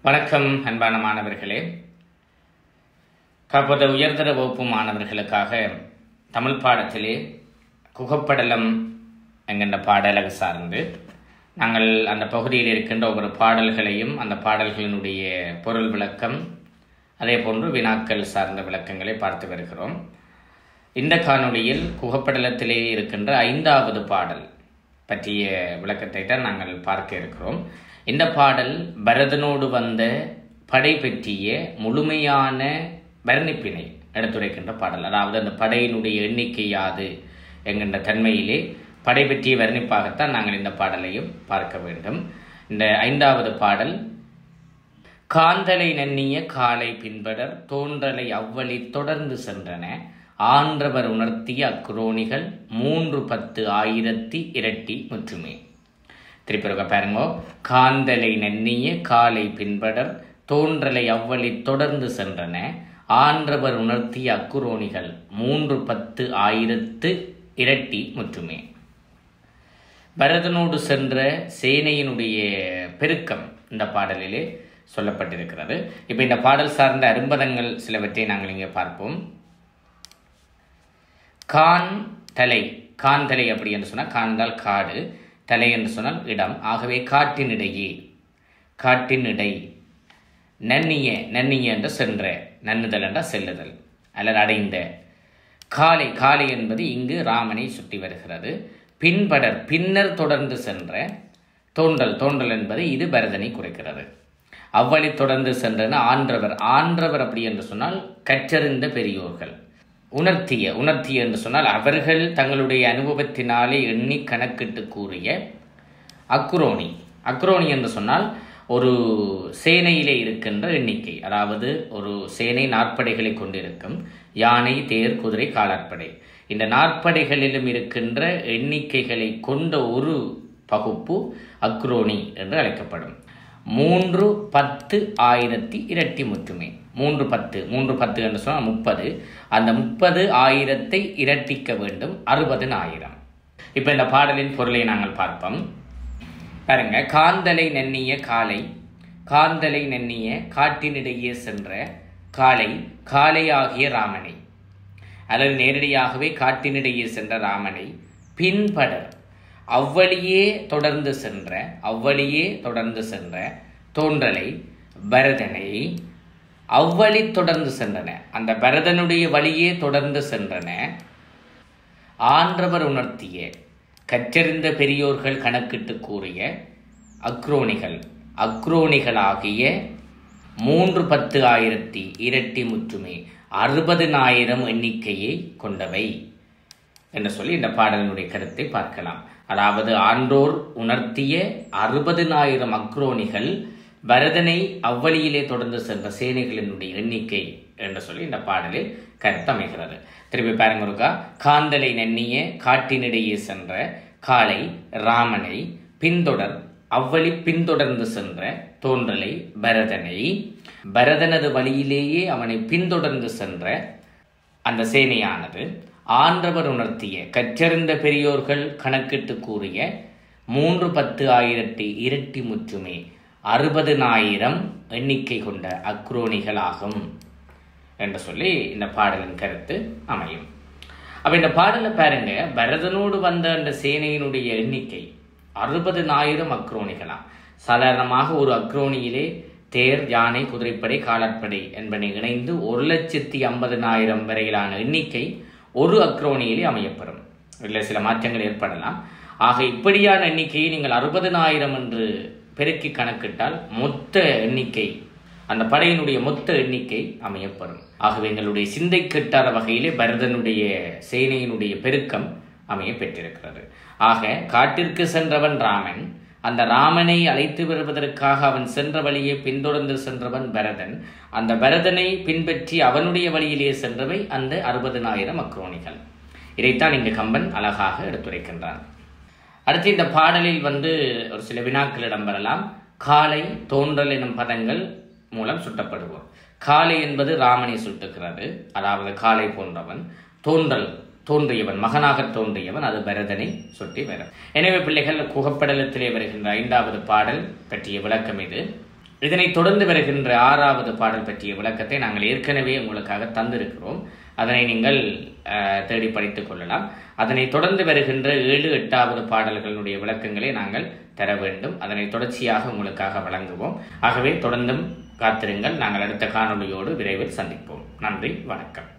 வணக்கம் அன்பான மாணவர்களே காப்பது உயர்தர வகுப்பு மாணவர்களுக்காக தமிழ் பாடத்திலே குகப்படலம் என்கின்ற பாடலக சார்ந்து நாங்கள் அந்த பகுதியில் இருக்கின்ற ஒவ்வொரு பாடல்களையும் அந்த பாடல்களினுடைய பொருள் விளக்கம் அதே போன்று வினாக்கள் சார்ந்த விளக்கங்களை பார்த்து வருகிறோம் இந்த காணொளியில் குகப்படலத்திலே இருக்கின்ற ஐந்தாவது பாடல் பற்றிய விளக்கத்தை தான் நாங்கள் பார்க்க இருக்கிறோம் இந்த பாடல் பரதனோடு வந்த படை பற்றிய முழுமையான வர்ணிப்பினை எடுத்துரைக்கின்ற பாடல் அதாவது அந்த படையினுடைய எண்ணிக்கை யாது என்கின்ற தன்மையிலே படை பற்றிய வர்ணிப்பாகத்தான் நாங்கள் இந்த பாடலையும் பார்க்க வேண்டும் இந்த ஐந்தாவது பாடல் காந்தலை நன்னிய காலை பின்படர் தோன்றலை அவ்வழி தொடர்ந்து சென்றன ஆன்றவர் உணர்த்திய அக்குரோணிகள் மூன்று பத்து ஆயிரத்தி இரட்டி முற்றுமே திருப்பிறக பாருங்க காந்தலை நன்னிய காலை பின்படர் தோன்றலை அவ்வழி தொடர்ந்து சென்றன ஆன்றவர் உணர்த்திய அக்குரோணிகள் மூன்று பத்து ஆயிரத்து இரட்டி முற்றுமே பரதனோடு சென்ற சேனையினுடைய பெருக்கம் இந்த பாடலிலே சொல்லப்பட்டிருக்கிறது இப்போ இந்த பாடல் சார்ந்த அரும்பதங்கள் சிலவற்றை நாங்கள் இங்கே பார்ப்போம் கான் தலை கான் தலை அப்படி என்று சொன்னால் காண்தால் காடு தலை என்று சொன்னால் இடம் ஆகவே காட்டினிடையே காட்டினிடை நன்னிய நன்னிய என்ற சென்ற நன்னுதல் என்ற செல்லுதல் அல்லது அடைந்த காலை காலை என்பது இங்கு ராமனை சுற்றி வருகிறது பின்படர் பின்னர் தொடர்ந்து சென்ற தோன்றல் தோன்றல் என்பது இது பரதனை குறைக்கிறது அவ்வழி தொடர்ந்து சென்றன ஆன்றவர் ஆன்றவர் அப்படி என்று சொன்னால் கற்றறிந்த பெரியோர்கள் உணர்த்திய உணர்த்திய என்று சொன்னால் அவர்கள் தங்களுடைய அனுபவத்தினாலே எண்ணி கணக்கிட்டு கூறிய அக்குரோனி அக்ரோனி என்று சொன்னால் ஒரு சேனையிலே இருக்கின்ற எண்ணிக்கை அதாவது ஒரு சேனை நாற்படைகளை கொண்டிருக்கும் யானை தேர் குதிரை காலாட்படை இந்த நாற்படைகளிலும் இருக்கின்ற எண்ணிக்கைகளை கொண்ட ஒரு பகுப்பு அக்ரோனி என்று அழைக்கப்படும் மூன்று பத்து ஆயிரத்தி இரட்டி முற்றுமை மூன்று பத்து மூன்று பத்து என்று சொன்னால் முப்பது அந்த முப்பது ஆயிரத்தை இரட்டிக்க வேண்டும் அறுபது ஆயிரம் இப்போ இந்த பாடலின் பொருளை நாங்கள் பார்ப்போம் பாருங்க காந்தலை நென்னிய காலை காந்தலை நென்னிய காட்டினிடையே சென்ற காலை காளையாகிய ராமனை அல்லது நேரடியாகவே காட்டினிடையே சென்ற ராமனை பின்படர் அவ்வழியே தொடர்ந்து சென்ற அவ்வழியே தொடர்ந்து சென்ற தோன்றலை பரதனை அவ்வழி தொடர்ந்து சென்றன அந்த பரதனுடைய வழியே தொடர்ந்து சென்றன ஆன்றவர் உணர்த்திய கற்றறிந்த பெரியோர்கள் கணக்கிட்டு கூறிய அக்ரோணிகள் அக்ரோணிகளாகிய மூன்று பத்து ஆயிரத்தி இரட்டி முற்றுமை அறுபதினாயிரம் எண்ணிக்கையை கொண்டவை என்று சொல்லி இந்த பாடலினுடைய கருத்தை பார்க்கலாம் அதாவது ஆன்றோர் உணர்த்திய அறுபதினாயிரம் அக்ரோணிகள் பரதனை அவ்வழியிலே தொடர்ந்து சென்ற சேனைகளினுடைய எண்ணிக்கை என்று சொல்லி இந்த பாடலில் கருத்தமைகிறது திருப்பி பாருங்க இருக்கா காந்தலை நன்னிய காட்டினிடையே சென்ற காலை ராமனை பின்தொடர் அவ்வழி பின்தொடர்ந்து சென்ற தோன்றலை பரதனை பரதனது வழியிலேயே அவனை பின்தொடர்ந்து சென்ற அந்த சேனையானது ஆன்றவர் உணர்த்திய கற்றறிந்த பெரியோர்கள் கணக்கிட்டு கூறிய மூன்று பத்து ஆயிரத்தி இரட்டி முற்றுமே அறுபதுனாயிரம் எண்ணிக்கை கொண்ட அக்ரோணிகளாகும் என்று சொல்லி இந்த பாடலின் கருத்து அமையும் அப்ப இந்த பாடலை பாருங்க பரதனோடு வந்த அந்த சேனையினுடைய எண்ணிக்கை அறுபதுனாயிரம் அக்ரோணிகளாம் சாதாரணமாக ஒரு அக்ரோணியிலே தேர் யானை குதிரைப்படை காலாட்படை என்பன இணைந்து ஒரு லட்சத்தி ஐம்பதுனாயிரம் வரையிலான எண்ணிக்கை ஒரு அக்ரோணியிலே அமையப்பெறும் இல்லை சில மாற்றங்கள் ஏற்படலாம் ஆக இப்படியான எண்ணிக்கையை நீங்கள் அறுபதுனாயிரம் என்று பெருக்கி கணக்கிட்டால் மொத்த எண்ணிக்கை அந்த படையினுடைய மொத்த எண்ணிக்கை அமையப்படும் ஆகவே எங்களுடைய சிந்தை கெட்டாத வகையிலே பரதனுடைய சேனையினுடைய பெருக்கம் அமைய பெற்றிருக்கிறது ஆக காட்டிற்கு சென்றவன் ராமன் அந்த ராமனை அழைத்து வருவதற்காக அவன் சென்ற வழியை பின்தொடர்ந்து சென்றவன் பரதன் அந்த பரதனை பின்பற்றி அவனுடைய வழியிலே சென்றவை அந்த அறுபதனாயிரம் அக்ரோணிகள் இதைத்தான் இங்கு கம்பன் அழகாக எடுத்துரைக்கின்றான் அடுத்து இந்த பாடலில் வந்து ஒரு சில வினாக்கள் இடம்பெறலாம் காலை தோன்றல் எனும் பதங்கள் மூலம் சுட்டப்படுவோம் காலை என்பது ராமனை சுட்டுகிறது அதாவது காலை போன்றவன் தோன்றல் தோன்றியவன் மகனாக தோன்றியவன் அது பரதனை சுட்டி வரும் எனவே பிள்ளைகள் குகப்படலத்திலே வருகின்ற ஐந்தாவது பாடல் பற்றிய விளக்கம் இது இதனைத் தொடர்ந்து வருகின்ற ஆறாவது பாடல் பற்றிய விளக்கத்தை நாங்கள் ஏற்கனவே உங்களுக்காக தந்திருக்கிறோம் அதனை நீங்கள் அஹ், தேடி படித்துக் கொள்ளலாம் அதனைத் தொடர்ந்து வருகின்ற ஏழு எட்டாவது பாடல்களுடைய விளக்கங்களை நாங்கள் தர வேண்டும் அதனை தொடர்ச்சியாக உங்களுக்காக வழங்குவோம் ஆகவே தொடர்ந்தும் காத்திருங்கள் நாங்கள் அடுத்த காணொளியோடு விரைவில் சந்திப்போம் நன்றி வணக்கம்